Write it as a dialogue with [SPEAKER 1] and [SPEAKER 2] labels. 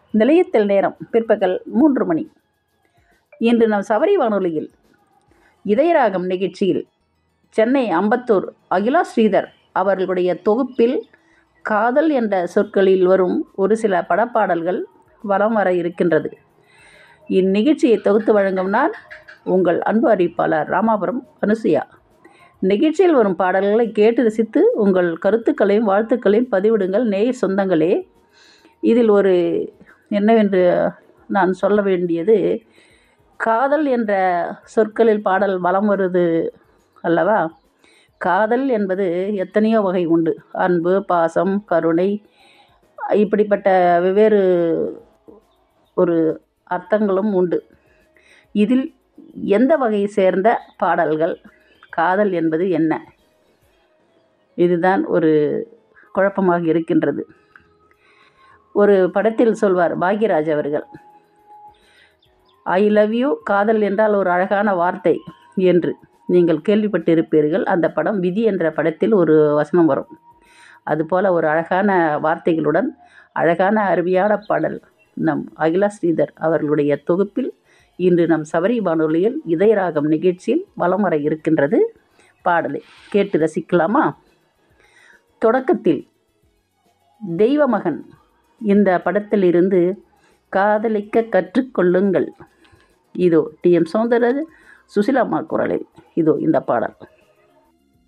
[SPEAKER 1] நிலையத்தில் நேரம் பிற்பகல் மூன்று மணி இன்று நம் சபரி வானொலியில் இதயராகம் நிகழ்ச்சியில் சென்னை அம்பத்தூர் அகிலா ஸ்ரீதர் அவர்களுடைய தொகுப்பில் காதல் என்ற சொற்களில் வரும் ஒரு சில படப்பாடல்கள் வலம் வர இருக்கின்றது இந்நிகழ்ச்சியை தொகுத்து வழங்கும் நான் உங்கள் அன்பு அறிவிப்பாளர் ராமாபுரம் அனுசுயா நிகழ்ச்சியில் வரும் பாடல்களை கேட்டு ரசித்து உங்கள் கருத்துக்களையும் வாழ்த்துக்களையும் பதிவிடுங்கள் நேய சொந்தங்களே இதில் ஒரு என்னவென்று நான் சொல்ல வேண்டியது காதல் என்ற சொற்களில் பாடல் வலம் வருது அல்லவா காதல் என்பது எத்தனையோ வகை உண்டு அன்பு பாசம் கருணை இப்படிப்பட்ட வெவ்வேறு ஒரு அர்த்தங்களும் உண்டு இதில் எந்த வகையை சேர்ந்த பாடல்கள் காதல் என்பது என்ன இதுதான் ஒரு குழப்பமாக இருக்கின்றது ஒரு படத்தில் சொல்வார் பாக்யராஜ் அவர்கள் ஐ லவ் யூ காதல் என்றால் ஒரு அழகான வார்த்தை என்று நீங்கள் கேள்விப்பட்டிருப்பீர்கள் அந்த படம் விதி என்ற படத்தில் ஒரு வசனம் வரும் அதுபோல் ஒரு அழகான வார்த்தைகளுடன் அழகான அருமையான பாடல் நம் அகிலா ஸ்ரீதர் அவர்களுடைய தொகுப்பில் இன்று நம் சபரி வானொலியில் இதயராகம் நிகழ்ச்சியில் வலம் வர இருக்கின்றது பாடலை கேட்டு ரசிக்கலாமா தொடக்கத்தில் தெய்வமகன் இந்த படத்திலிருந்து காதலிக்க கற்றுக்கொள்ளுங்கள் இதோ டி எம் சௌந்தரராஜன் சுசிலாம்மா குரலில் இதோ இந்த பாடல்